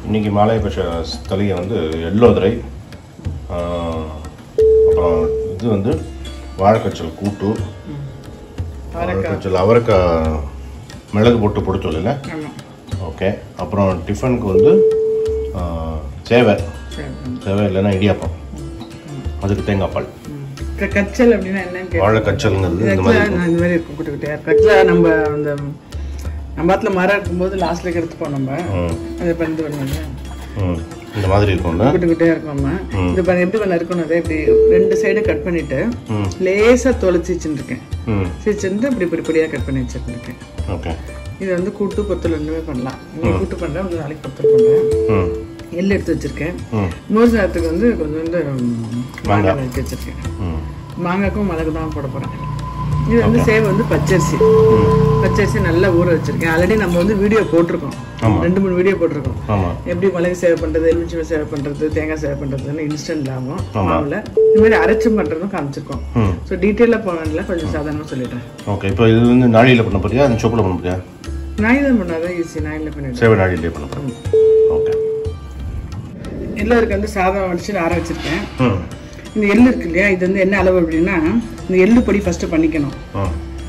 இன்னைக்கு மாலையபட்ச தலிகை வந்து எல்லோதரை ஆஹ், அப்புறம் இது வந்து வாழைக்கச்சல் கூட்டு வாழைக்கச்சல் அவரைக்காய் மிளகு போட்டு பொடிச்சோல் இல்லை ஆமாம் ஓகே அப்புறம் டிஃபனுக்கு வந்து ஆஹ், சேவை சரி சேவை இல்லைன்னா இடியாப்பம் அதுக்கு தேங்காய் பால் க- கச்சல் அப்படின்னா என்னன்னு கேட்டேன் வாழைக்கச்சல்ங்கிறது இந்த மாதிரி ஆக்சுவலாக நான் இந்த மாதிரி இருக்கும் குட்டி குட்டியாக இருக்கும் ஆக்சுவலாக நம்ம அந்த நம்ம இடத்துல மரம் இருக்கும்போது லாஸ்ட்ல எடுத்துப்போம் நம்ம ம், அதை பண்ணி பண்ணுங்க ம். இந்த மாதிரி இருக்கும்ல குட்டி குட்டியாக இருக்கும் நம்ம இது பண்ண எப்படி பண்ண இருக்கணும் அதை இப்படி ரெண்டு சைடு கட் பண்ணிட்டு ம். லேசாக தொலைச்சி வச்சுருக்கேன் ம் வச்சுருந்து இப்படி பொடி பொடியாக கட் பண்ணி வச்சுருக்கேன் ஓகே இது வந்து கூட்டு பொத்தல் ரெண்டுமே பண்ணலாம் இன்னைக்கு கூட்டு பண்ணுறேன் கொஞ்சம் நாளைக்கு பொத்தல் பண்ணுறேன் ம் எள்ளு எடுத்து வச்சிருக்கேன் ம் மோர் சாதத்துக்கு வந்து கொஞ்சம் வந்து மாங்காய் எடுத்து வச்சிருக்கேன் ம் மாங்காய்க்கும் மிளகு தான் போட போகிறேன் இது வந்து சேவை வந்து பச்சரிசி பச்சரிசி நல்லா ஊற வச்சிருக்கேன் ஆல்ரெடி நம்ம வந்து வீடியோ போட்டிருக்கோம் ரெண்டு மூணு வீடியோ போட்டிருக்கோம் ஆமாம் எப்படி மிளகு சேவை பண்ணுறது எலுமிச்சை சேவை பண்ணுறது தேங்காய் சேவை பண்ணுறதுன்னு இன்ஸ்டன்ட் ஆகும் மாவில் இந்த மாதிரி அரைச்சும் பண்ணுறதும் காமிச்சிருக்கோம் ம் ஸோ டீட்டெயிலாக போவேன்ல கொஞ்சம் சாதாரணமாக சொல்லிடுறேன் ஓகே இப்போ இது வந்து நாழியில் பண்ண போறியா அந்த சொப்பில் பண்ண போறியா நாய் தான் பண்ணாதான் ஈஸி நாயில் பண்ணிடுறேன் சேவை நாழியிலே பண்ண போகிறேன் ஓகே எல்லாருக்கு வந்து சாதம் வடிச்சு ஆற வச்சிருக்கேன் ம் இந்த எள்ளு இருக்கு இல்லையா இது வந்து என்ன அளவு அப்படின்னா இந்த எள்ளு பொடி ஃபர்ஸ்ட் பண்ணிக்கணும் ம்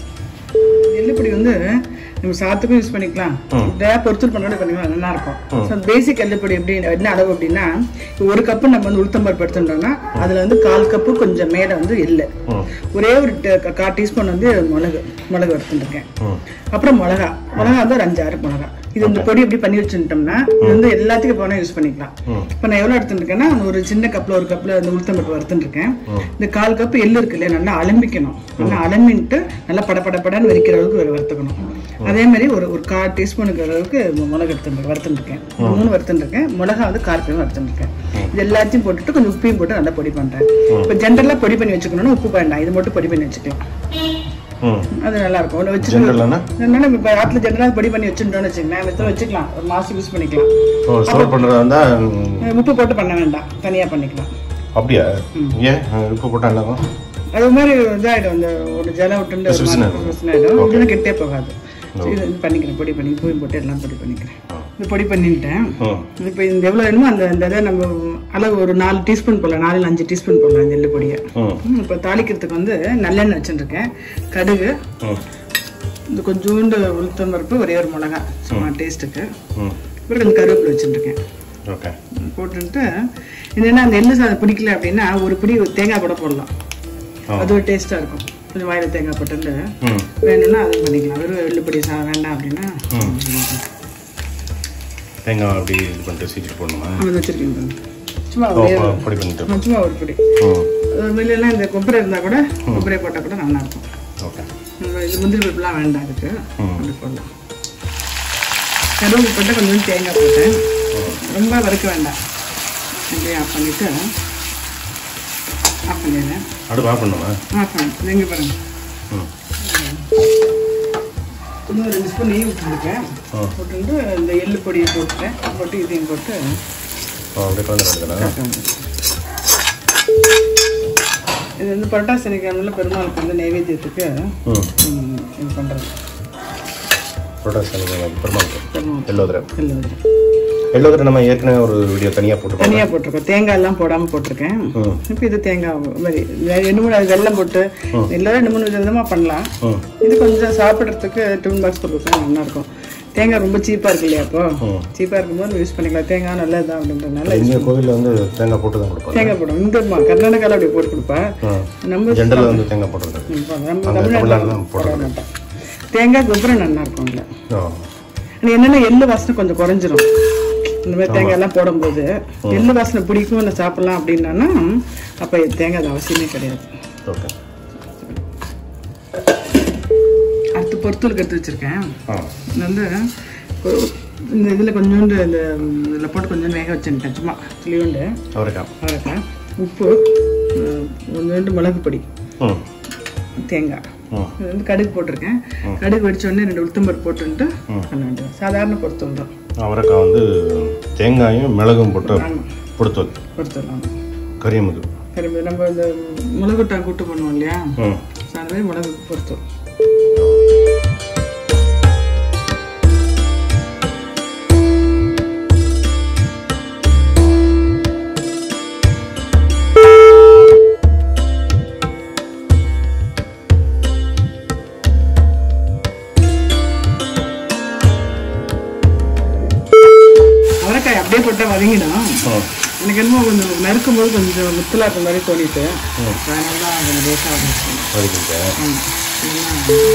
எள்ளு பொடி வந்து நம்ம சாத்துக்கும் யூஸ் பண்ணிக்கலாம் நிறையா பொருத்தல் பண்ணோட பண்ணிக்கலாம் நல்லா இருக்கும் ஸோ பேசிக் எள்ளு பொடி எப்படி என்ன அளவு அப்படின்னா இப்போ ஒரு கப்பு நம்ம வந்து உளுத்தம்பருப்பு எடுத்துட்டோம்னா அதுல வந்து கால் கப்பு கொஞ்சம் மேலே வந்து எள்ளு ம் ஒரே ஒரு ட- கா டீஸ்பூன் வந்து மிளகு மிளகு வறுத்துருக்கேன் ம் அப்புறம் மிளகா மிளகா வந்து ஒரு அஞ்சு ஆறு மிளகா இது இந்த பொடி எப்படி பண்ணி வச்சுட்டோம்னா இது வந்து எல்லாத்துக்கும் போனால் யூஸ் பண்ணிக்கலாம் இப்போ நான் எவ்வளோ எடுத்துருக்கேன்னா ஒரு சின்ன கப்பில் ஒரு கப்பில் அந்த உளுத்தம்பருப்பு வறுத்துருக்கேன் இந்த கால் கப் எள்ளு இருக்கு இல்லையா நல்லா அலம்பிக்கணும் நல்லா அலம்பிட்டு நல்லா பட பட படன்னு வெடிக்கிற அளவுக்கு ஒரு வறுத்துக்கணும் அதே மாதிரி ஒரு ஒரு கால் டீஸ்பூனுக்கு அளவுக்கு மிளகு எடுத்துருக்கேன் வறுத்துருக்கேன் மூணு வறுத்துருக்கேன் மிளகா வந்து கார்பையும் வறுத்துருக்கேன் இது எல்லாத்தையும் போட்டுட்டு கொஞ்சம் உப்பையும் போட்டு நல்லா பொடி பண்ணுறேன் இப்போ ஜென்ரலாக பொடி பண்ணி வச்சுக்கணும்னா உப்பு வேண்டாம் இது மட்டும் பொடி பண்ணி வச்சுக்கலாம் ம் அது நல்லா இருக்கும் ஒன்று வச்சு ஜென்ரலானா அதனால இப்போ ஆற்றுல ஜென்ரலாக பொடி பண்ணி வச்சுட்டோம்னு வச்சுக்கோங்களேன் எத்தனை வச்சுக்கலாம் ஒரு மாதம் யூஸ் பண்ணிக்கலாம் ஓ ஸ்டோர் பண்ணுறதா இருந்தால் அஹ் உப்பு போட்டு பண்ண வேண்டாம் தனியாக பண்ணிக்கலாம் அப்படியா ஏன் உப்பு போட்டால் என்ன ஆகும் அது மாதிரி இதாகிடும் இந்த ஒரு ஜலம் விட்டுண்டு ஒரு பிசுபிசுன்னு மாதிரி பிசுபிசுன்னு ஆயிடும் இதெல்லாம் கெட்டே போகாது சரி, இது இது பண்ணிக்கிறேன் பொடி பண்ணி பூயும் போட்டு எல்லாம் பொடி பண்ணிக்கிறேன் இது பொடி பண்ணிட்டேன் ம் இப்போ இந்த எவ்வளோ வேணுமோ அந்த அந்த இதை நம்ம அளவு ஒரு நாலு டீஸ்பூன் போடலாம் நாலு அஞ்சு டீஸ்பூன் போடலாம் இந்த எள்ளு பொடியை ம் இப்போ தாளிக்கிறதுக்கு வந்து நல்லெண்ணெய் வச்சுருக்கேன் கடுகு ம் இந்த கொஞ்சோண்டு உளுத்தம் பருப்பு ஒரே ஒரு மிளகா சும்மா டேஸ்ட்டுக்கு ம் அப்புறம் கொஞ்சம் கருவேப்பிலை வச்சுருக்கேன் ஓகே போட்டுட்டு என்னன்னா அந்த எள்ளு சாதம் பிடிக்கல அப்படின்னா ஒரு பிடி தேங்காய் கூட போடலாம் அது ஒரு டேஸ்ட்டாக இருக்கும் கொஞ்சம் வாயில் தேங்காய் போட்டுட்டு ம் வேணும்னா அது பண்ணிக்கலாம் வெறும் எள்ளு பொடி சாதம் வேண்டாம் அப்படின்னா தேங்காய் அப்படி இது பண்ணிட்டு சீக்கிரம் போடணுமா அது வச்சுருக்கேன் பாருங்க. சும்மா ஓ ஒரே ப- பொடி பண்ணிட்டு ஒரு- சும்மா ஒரு பிடி ம் வெளியெல்லாம் இந்த கொப்பரை இருந்தால் கூட கொப்பரை போட்டால் கூட நல்லா இருக்கும் ஓகே நம்ம இது முந்திரி பருப்புலாம் வேண்டாம் அதுக்கு ம். அப்படி போடலாம் கருவேப்பிலை போட்டு கொஞ்சம் தேங்காய் போட்டேன் ரொம்ப வறுக்க வேண்டாம் அப்படியே ஆஃப் பண்ணிவிட்டு ஆஃப் பண்ணிடுறேன் அடுப்பு ஆஃப் பண்ணுமா ஆஃப் பண்ணு இது எங்கே பாருங்க ம் இன்னும் ரெண்டு ஸ்பூன் நெய் விட்டுருக்கேன் ஆ. போட்டுட்டு இந்த எள்ளு பொடியை போட்டுட்டேன் போட்டு இதையும் போட்டு ஓ அப்படியே கலந்து கலந்துக்கலாம் இது வந்து பரோட்டா சனிக்கிழமையில் பெருமாளுக்கு வந்து நைவேத்தியத்துக்கு ம் ம், இது பண்ணுறது புரோட்டா சாதம் பெருமாளுக்கு பெருமாள் எல்லோதரை எள்ளு எல்லோதரை நம்ம ஏற்கனவே ஒரு வீடியோ தனியாக போட்டுருக்கோம் தனியாக போட்டிருக்கேன் தேங்காய் எல்லாம் போடாமல் போட்டிருக்கேன் ம் இப்போ இது தேங்காய் மாதிரி ரெண்டு மூணு அது வெல்லம் போட்டு எல்லாரும் ரெண்டு மூணு விதமாக பண்ணலாம் ம் இது கொஞ்சம் சாப்பிட்றதுக்கு டிஃபன் பாக்ஸ் கொடுத்தா நல்லா இருக்கும் தேங்காய் ரொம்ப சீப்பாக இருக்கு இல்லையா அப்போ ம். சீப்பாக இருக்கும்போது யூஸ் பண்ணிக்கலாம் தேங்காய் நல்லது தான் அப்படின்றதுனால இங்கே கோவிலில் வந்து தேங்காய் போட்டு தான் கொடுப்பாங்க தேங்காய் போடும் இந்த மா கர்நாடகாவில் அப்படி போட்டு கொடுப்பா ம் நம்ம ஜென்ரலில் வந்து தேங்காய் போட்டுருக்காங்க ம், நம்ம அங்கே தமிழ்நாட்டில் தமிழ்நாடுலாம் போட மாட்டோம் தேங்காய் கொப்பரம் நல்லா இருக்கும் இல்லை ஓ ஆனால் என்னென்ன எள்ளு வாசனை கொஞ்சம் குறைஞ்சிரும் இந்த மாதிரி தேங்காய் எல்லாம் போடும்போது எள்ளு வாசனை பிடிக்கும் இல்லை சாப்பிடலாம் அப்படின்னா அப்போ தேங்காய் அது அவசியமே கிடையாது ஓகே அடுத்து பொறுத்தலுக்கு எடுத்து வச்சிருக்கேன் ஆ இது வந்து ஒரு- இந்த இதில் கொஞ்சோண்டு இந்த இதில் போட்டு கொஞ்சம் வேக வச்சுட்டேன் சும்மா துளியோண்டு அவரைக்காய் அவரைக்காய் உப்பு அஹ், கொஞ்சோண்டு மிளகு பொடி ம் தேங்காய் ம் இது வந்து கடுகு போட்டிருக்கேன் கடுகு வெடிச்ச உடனே ரெண்டு உளுத்தம்பருப்பு போட்டுன்ட்டு பண்ண வேண்டியது சாதாரண பொறுத்தல் தான் அவரைக்காய் வந்து தேங்காயும் மிளகும் போட்டு ஆமாம் பொடுத்தல் பொறுத்தலாம் கரியமுது திரும்ப நம்ம இந்த மிளகுட்டான் கூட்டு பண்ணுவோம் இல்லையா ம் ஸோ அந்த மாதிரி மிளகு பொறுத்தல் சுண்டைக்காய் அப்படியே போட்டால் வதங்கிடும் ம் எனக்கு என்னமோ கொஞ்சம் நறுக்கும் போது கொஞ்சம் முத்தலா இருக்க மாதிரி தோணிட்டு அதனால தான் கொஞ்சம் லேட்டாக ஆரம்பிச்சு வதக்கிட்டேன்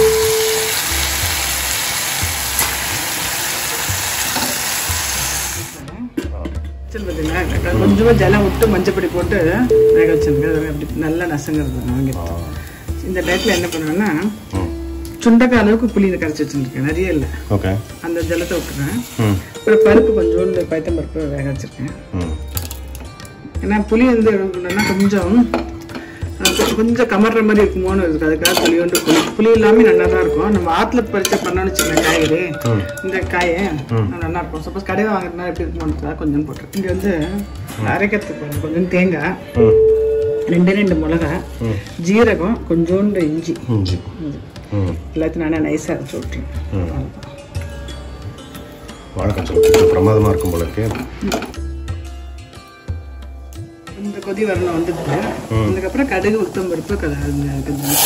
பார்த்தீங்களா கொஞ்சமாக ஜலம் விட்டு மஞ்சப்பொடி போட்டு வேக வச்சிருக்கேன் அது அப்படி நல்லா நசங்கிறது வாங்கிட்டு இந்த டயத்தில் என்ன பண்ணுவேன்னா ம் சுண்டைக்காய் அளவுக்கு புளி கரைச்சி வச்சுருக்கேன் நிறைய இல்லை ஓகே அந்த ஜலத்தை விட்டுறேன் ம் அப்புறம் பருப்பு கொஞ்சோண்டு பைத்தம் பருப்பு வேக வச்சிருக்கேன் ம் ஏன்னா புளி வந்து என்னன்னா கொஞ்சம் அஹ், கொ- கொஞ்சம் கமர்ற மாதிரி இருக்குமோன்னு இருக்கு அதுக்காக புளியோண்டு புளி புளி எல்லாமே நல்லா தான் இருக்கும் நம்ம ஆற்றுல பறிச்ச பண்ணோன்னு வச்சுக்கோங்க காய்கறி இந்த காயை நல்லா இருக்கும் சப்போஸ் கடையில் வாங்குறதுனால எப்படி இருக்குமோன்னு கொஞ்சம் போட்டுருக்கேன் இங்கே வந்து அரைக்கிறதுக்கு கொஞ்சம் கொஞ்சம் தேங்காய் ம் ரெண்டு ரெண்டு மிளகா ஜீரகம் கொஞ்சோண்டு இஞ்சி இஞ்சி ம் எல்லாத்தையும் நானே நைஸாக அரைச்சி விட்ருவேன் ம் வாழைக்காய் சொல்லி பிரமாதமாக இருக்கும் போல இருக்கு இந்த கொதி வரணும் வந்துட்டு அதுக்கப்புறம் கடுகு உளுத்தம் பருப்பு கதை கொஞ்சம்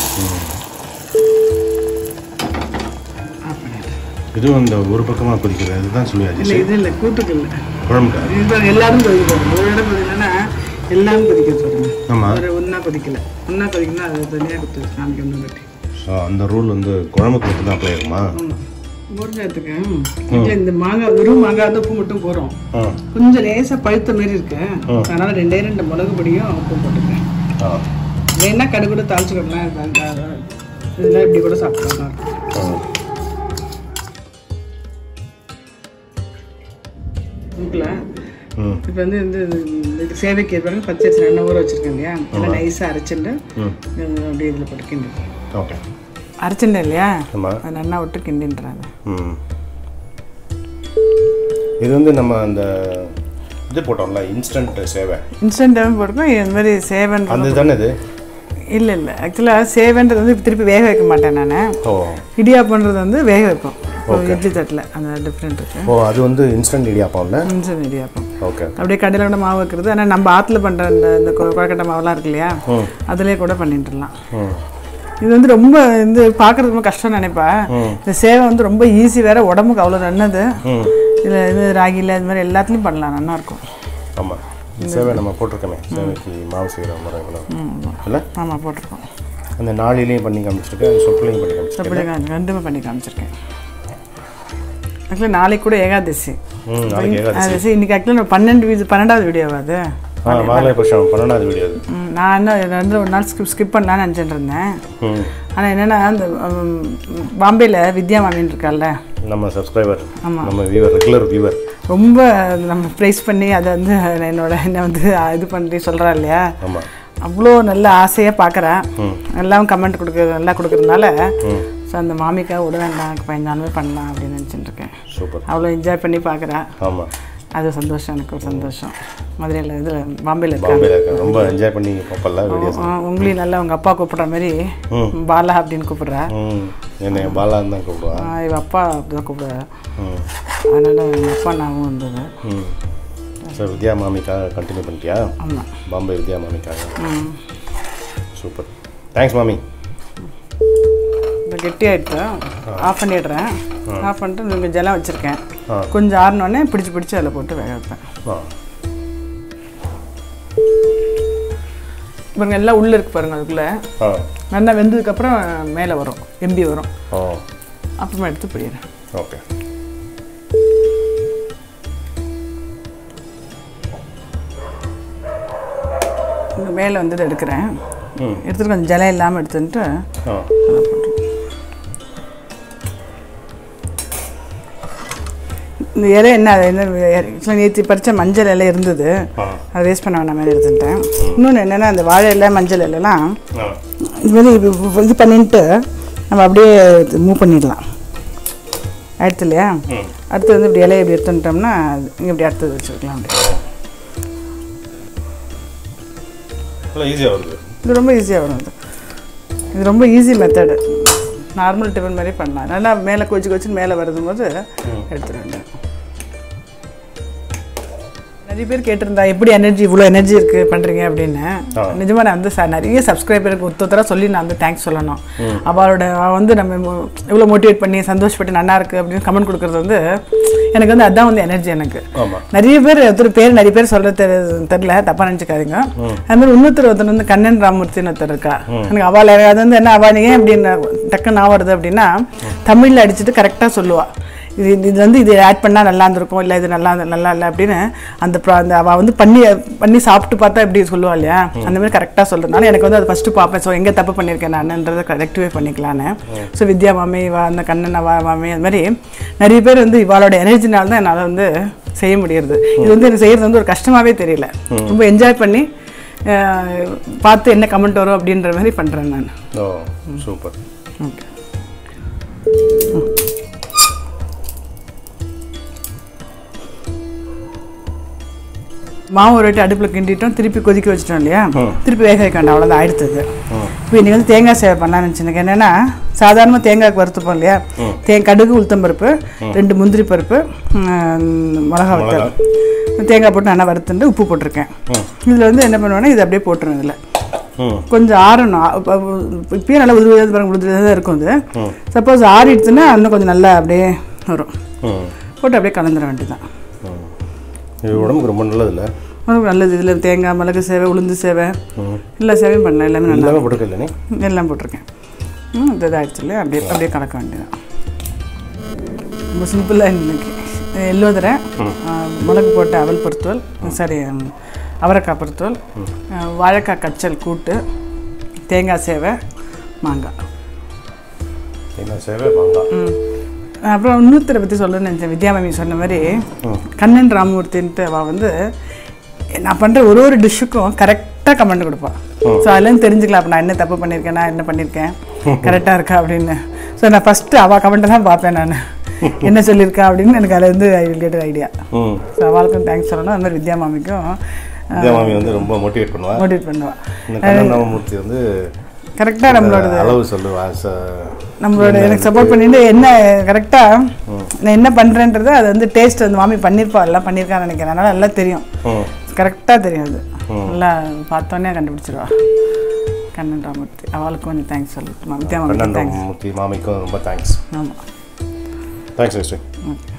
ஆஃப் பண்ணிடுறேன் இதுவும் இந்த ஒரு பக்கமாக கொதிக்குது அதுதான் சொல்லுவாச்சு இல்லை இது இல்லை கூட்டுக்கு இல்லை குழம்புக்கா இது பாருங்க, எல்லாரும் கொதிக்க போகிறோம் ஒரு இடம் கொதிக்கலன்னா எல்லாம் கொதிக்க போகிறோம் ஆமாம் ஒரு ஒன்றா கொதிக்கல ஒன்றா கொதிக்கணும் அது தனியாக கொடுத்து சாமிக்கு ஒன்றும் கட்டி ஸோ அந்த ரூல் வந்து குழம்புக்கு மட்டும் தான் அப்ளை ஆகுமா ஆமாம் முருங்காயத்துக்கு இல்லை இந்த மாங்காய் வெறும் மாங்காய் வந்து உப்பு மட்டும் போகிறோம் ஆ கொஞ்சம் லேசாக பழுத்த மாதிரி இருக்கு அதனால ரெண்டே ரெண்டு மிளகு பொடியும் உப்பு போட்டுருக்கேன் ஆ வேணா கடுகு கூட தாளிச்சுக்கலாம் இதெல்லாம் இப்படி கூட சாப்பிடலாம் ஆ. இதுக்குள்ள ம் இப்போ வந்து இந்த இது சேவைக்கு ஏற்பாடு பச்சரிசி நல்லா ஊற வச்சிருக்கேன் இல்லையா நல்லா நைஸாக அரைச்சிட்டு ம் அப்படியே இதில் போட்டு கிண்டு ஓகே அரைச்சிட்டேன் இல்லையா ஆமாம் அது நல்லா விட்டு கிண்டின்றாங்க ம் இது வந்து நம்ம அந்த இது போட்டோம்ல இன்ஸ்டன்ட் சேவை இன்ஸ்டன்ட்டாகவும் போட்டுக்கோ இந்த மாதிரி சேவன் அந்த தானே இது இல்லை இல்லை ஆக்சுவலாக சேவன்றது வந்து திருப்பி வேக வைக்க மாட்டேன் நான் ஓ இடியாப்பன்றது வந்து வேக வைப்போம் இப்போ இட்லி தட்டில் அந்த டிஃப்ரெண்ட் இருக்கு ஓ அது வந்து இன்ஸ்டன்ட் இடியாப்பம்ல இன்ஸ்டன்ட் இடியாப்பம் ஓகே அப்படியே கடையில் கூட மாவு வைக்கிறது ஆனால் நம்ம ஆற்றுல பண்ணுற இந்த இந்த கொ- கொழுக்கட்டை மாவுலாம் இருக்கு இல்லையா ம் அதிலே கூட பண்ணிட்டுலாம் ம் இது வந்து ரொம்ப வந்து பார்க்கறது ரொம்ப கஷ்டம் நினைப்பா இந்த சேவை வந்து ரொம்ப ஈஸி வேற உடம்புக்கு அவ்வளோ நல்லது ம் இதில் இது ராகியில் இது மாதிரி எல்லாத்துலேயும் பண்ணலாம் நல்லா இருக்கும் ஆமாம் சேவை நம்ம போட்டிருக்கோமே சேவைக்கு மாவு செய்கிற முறை இவ்வளோ இல்லை ஆமாம் போட்டிருக்கோம் அந்த நாளிலையும் பண்ணி காமிச்சிருக்கேன் சொப்புலையும் பண்ணி காமிச்சிருக்கேன் அப்படி ரெண்டுமே பண்ணி காமிச்சிருக்கேன் ஆக்சுவலி நாளைக்கு கூட ஏகாதசி ம் நாளைக்கு ஏகாதசி ஏகாதசி இன்னைக்கு ஆக்சுவலி பன்னெண்டு வீடு பன்னெண்டாவது வீடியோவா அது ஆ மாலை புருஷன் பன்னெண்டாவது வீடியோ அது ம், நான் இன்னும் ரெண்டு ஒரு நாள் ஸ்கிப் ஸ்கிப் பண்ணலான்னு நினச்சிட்டு இருந்தேன் ம் ஆனால் என்னென்னா அந்த ம், பாம்பேயில் வித்யா மாமின்னு இருக்கால்ல நம்ம சப்ஸ்கிரைபர் நம்ம வியூவர் ரெகுலர் வியூவர் ரொம்ப நம்ம ப்ரைஸ் பண்ணி அதை வந்து என்னோட என்ன வந்து இது பண்ணி சொல்கிறா இல்லையா ஆமாம் அவ்வளோ நல்ல ஆசையாக பார்க்குறேன் எல்லாம் கமெண்ட் கொடுக்குறது நல்லா கொடுக்குறதுனால ஸோ அந்த மாமிக்காக விட வேண்டாம் பதினாலுமே பண்ணலாம் அப்படின்னு நினச்சிட்டு இருக்கேன் சூப்பர் அவ்வளோ என்ஜாய் பண்ணி பார்க்குறேன் ஆமாம் அது சந்தோஷம் எனக்கு ஒரு சந்தோஷம் மதுரையில் இதில் பாம்பேயில் இருக்காங்க பாம்பேல இருக்க ரொம்ப என்ஜாய் பண்ணி பார்ப்பல வீடியோஸ் ஆ, உங்களையும் நல்லா உங்கள் அப்பா கூப்பிட்ற மாதிரி பாலா அப்படின்னு கூப்பிட்றா ம் என்னை பாலான்னு தான் கூப்பிடுவா ஆ, இவ அப்பா அப்படிதான் கூப்பிடுவா ம் அதனால் எங்கள் அப்பா நாவும் வந்தது ம் சார் வித்யா மாமிக்காக கண்டினியூ பண்ணிட்டியா ஆமாம் பாம்பே வித்யா மாமிக்காக ம் சூப்பர் தேங்க்ஸ் மாமி இப்போ கெட்டி ஆகிட்டு ஆஃப் பண்ணிடுறேன் ஆஃப் பண்ணிட்டு நீங்கள் ஜலம் வச்சுருக்கேன் ஆ. கொஞ்சம் ஆறினோடனே பிடிச்சி பிடிச்சி அதில் போட்டு வேக வைப்பேன் ஆ பாருங்க எல்லாம் உள்ளே இருக்கு பாருங்க அதுக்குள்ளே ஆ நல்லா வெந்ததுக்கப்புறம் மேலே வரும் எம்பி வரும் ஓ அப்புறமா எடுத்து பிடிக்கிறேன் ஓகே இந்த மேலே வந்து இதை எடுக்கிறேன் ம் எடுத்துட்டு கொஞ்சம் ஜலம் இல்லாமல் எடுத்துட்டு ஆ இந்த இலை என்ன அது என்ன ஆக்சுவலாக நேற்று பறித்த மஞ்சள் இலை இருந்தது ஆ அதை வேஸ்ட் பண்ண வேணாம் மாதிரி எடுத்துட்டேன் இன்னொன்று என்னென்னா அந்த வாழை இலை மஞ்சள் இலைலாம் ஆ இது மாதிரி இது- இது பண்ணிட்டு நம்ம அப்படியே மூவ் பண்ணிடலாம் ஆயிடுத்து இல்லையா ம் அடுத்து வந்து இப்படி இலையை இப்படி எடுத்துட்டோம்னா இங்கே இப்படி அடுத்தது வச்சுருக்கலாம் அப்படி நல்லா ஈஸியாக வருது இது ரொம்ப ஈஸியாக வரும் இது இது ரொம்ப ஈஸி மெத்தடு நார்மல் டிஃபன் மாதிரி பண்ணலாம் நல்லா மேலே கொச்சு கொச்சுன்னு மேலே வருதும் போது எடுத்துட வேண்டாம் நிறைய பேர் கேட்டிருந்தா எப்படி எனர்ஜி இவ்வளோ எனர்ஜி இருக்கு பண்றீங்க அப்படின்னு நிஜமா நான் வந்து ச- நிறைய சப்ஸ்கிரைபருக்கு ஒருத்தராக சொல்லி நான் வந்து தேங்க்ஸ் சொல்லணும் அவளோட அவ வந்து நம்ம மோ- இவ்வளோ மோட்டிவேட் பண்ணி சந்தோஷப்பட்டு நல்லா இருக்கு அப்படின்னு கமெண்ட் கொடுக்கறது வந்து எனக்கு வந்து அதான் வந்து எனர்ஜி எனக்கு ஆமா நிறைய பேர் ஒருத்தர் பேர் நிறைய பேர் சொல்ல தெரி தெரியல தப்பா நினச்சிக்காதீங்க அது மாதிரி இன்னொருத்தர் ஒருத்தர் வந்து கண்ணன் ராமூர்த்தின்னு ஒருத்தர் இருக்கா எனக்கு அவள் அது வந்து என்ன அவள் ஏன் அப்படின்னு டக்குன்னு நான் வருது அப்படின்னா தமிழில் அடிச்சுட்டு கரெக்டாக சொல்லுவா இது இது இது வந்து இது ஆட் பண்ணால் நல்லா இருந்திருக்கும் இல்லை இது நல்லா நல்லா இல்லை அப்படின்னு அந்த ப்ரா அந்த அவள் வந்து பண்ணி பண்ணி சாப்பிட்டு பார்த்தா எப்படி சொல்லுவா இல்லையா அந்த மாதிரி கரெக்டாக சொல்கிறதுனால எனக்கு வந்து அது ஃபஸ்ட்டு பார்ப்பேன் ஸோ எங்கே தப்பு பண்ணியிருக்கேன் நான்ன்றதை ரெக்டிஃபை பண்ணிக்கலான்னு ஸோ வித்யா மாமி இவா அந்த கண்ணன் அவா மாமி அது மாதிரி நிறைய பேர் வந்து இவாளோட எனர்ஜினால தான் என்னால் வந்து செய்ய முடியறது இது வந்து எனக்கு செய்யறது வந்து ஒரு கஷ்டமாவே தெரியல ரொம்ப என்ஜாய் பண்ணி அஹ், பார்த்து என்ன கமெண்ட் வரும் அப்படின்ற மாதிரி பண்ணுறேன் நான் ஓ சூப்பர் ஓகே மாவு ஒரு வாட்டி அடுப்பில் கிண்டிட்டோம் திருப்பி கொதிக்க வச்சிட்டோம் இல்லையா திருப்பி வேக வைக்க வேண்டாம் அவ்வளோதான் ஆயிடுத்தது இப்போ இன்னைக்கு வந்து தேங்காய் சேவை பண்ணலாம்னு நினச்சிருக்கேன் என்னென்னா சாதாரணமாக தேங்காய்க்கு வறுத்துப்போம் இல்லையா தே கடுகு உளுத்தம்பருப்பு ரெண்டு முந்திரி பருப்பு ம், மிளகா வத்தல் தேங்காய் போட்டு நல்லா வறுத்துட்டு உப்பு போட்டிருக்கேன் இதில் வந்து என்ன பண்ணுவேன்னா இது அப்படியே போட்டுருவேன் இதில் ம் கொஞ்சம் ஆறணும் ஆ- இப்ப- இப்ப இப்பயே நல்லா உதிரி உதிரி பாருங்க உதிரி தான் இருக்கும் அது சப்போஸ் ஆறிடுச்சுன்னா இன்னும் கொஞ்சம் நல்லா அப்படியே வரும் ம் போட்டு அப்படியே கலந்துட வேண்டியதான் ம் இது உடம்புக்கு ரொம்ப நல்லது இல்லை ரொம்ப நல்லது இதில் தேங்காய் மிளகு சேவை உளுந்து சேவை ம் எல்லா சேவையும் பண்ணலாம் எல்லாமே நல்லா எல்லாமே போட்டுக்கல நீ எல்லாம் போட்டிருக்கேன் ம் இது இதாகிடுச்சு இல்லையா அப்படியே அப்படியே கலக்க வேண்டியதான் ரொம்ப சிம்பிளாக இன்னைக்கு எல்லோதரை மிளகு போட்ட அவல் பொருத்துவல் சாரி ம், அவரைக்காய் பொருத்துவல் அஹ், வாழைக்காய் கச்சல் கூட்டு தேங்காய் சேவை மாங்காய் என்ன சேவை மாங்காய் ம். அப்புறம் இன்னொருத்தரை பற்றி சொல்லணும்னு நினச்சேன் வித்யாமமி சொன்ன மாதிரி கண்ணன் ராமமூர்த்தின்ட்டு அவள் வந்து நான் பண்ணுற ஒரு ஒரு டிஷ்ஷுக்கும் கரெக்டாக கமெண்ட் கொடுப்பாள் ஸோ அதுலேருந்து தெரிஞ்சுக்கலாம் அப்போ நான் என்ன தப்பு பண்ணியிருக்கேன் நான் என்ன பண்ணியிருக்கேன் கரெக்டாக இருக்கா அப்படின்னு ஸோ நான் ஃபஸ்ட்டு அவள் கமெண்ட்டை தான் பார்ப்பேன் நான் என்ன சொல்லியிருக்கா அப்படின்னு எனக்கு அதுலேருந்து I will get idea hmm so அவளுக்கும் தேங்க்ஸ் சொல்லணும் அது மாதிரி வித்யா மாமிக்கும் வித்யா மாமி வந்து ரொம்ப மோட்டிவேட் பண்ணுவா மோட்டிவேட் பண்ணுவாள் இந்த கண்ணன் ராமமூர்த்தி வந்து கரெக்டாக நம்மளோட அளவு சொல்லுவா ச- நம்மளோட எனக்கு சப்போர்ட் பண்ணிட்டு என்ன கரெக்டாக நான் என்ன பண்ணுறேன்றது அது வந்து டேஸ்ட் வந்து மாமி பண்ணியிருப்பா எல்லாம் பண்ணியிருக்கான்னு நினைக்கிறேன் அதனால எல்லாம் தெரியும் ம் கரெக்டாக தெரியும் அது நல்லா பார்த்தோன்னே கண்டுபிடிச்சிருவா கண்ணன் ராமூர்த்தி அவளுக்கும் கொஞ்சம் தேங்க்ஸ் சொல்லு வித்யா மாமிக்கு கண்ணன் தேங்க்ஸ் ராமமூர்த்தி மாமிக்கும் ரொம்ப தேங்க்ஸ் ஆமாம் தேங்க்ஸ் சிஸ்டர் ஓகே